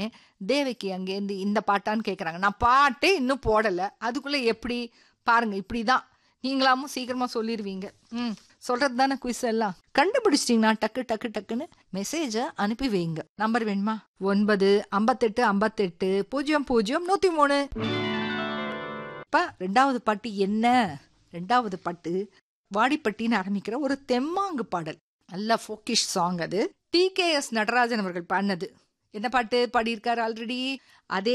தேவகி அங்கேருந்து இந்த பாட்டான்னு கேட்குறாங்க நான் பாட்டே இன்னும் போடலை அதுக்குள்ளே எப்படி பாருங்க இப்படி தான் நீங்களாமும் சீக்கிரமாக சொல்லிடுவீங்க ம் சொல்கிறது தானே குயிஸ் எல்லாம் கண்டுபிடிச்சிட்டிங்கன்னா டக்கு டக்கு டக்குன்னு மெசேஜை அனுப்பி வைங்க நம்பர் வேணுமா ஒன்பது ஐம்பத்தெட்டு ஐம்பத்தெட்டு பூஜ்ஜியம் பூஜ்ஜியம் நூற்றி மூணு இப்போ ரெண்டாவது பாட்டு என்ன ரெண்டாவது பாட்டு வாடிப்பட்டின்னு ஆரம்பிக்கிற ஒரு தெம்மாங்கு பாடல் நல்ல ஃபோக்கிஷ் சாங் அது டி கே எஸ் நடராஜன் அவர்கள் பாடினது என்ன பாட்டு பாடியிருக்காரு ஆல்ரெடி அதே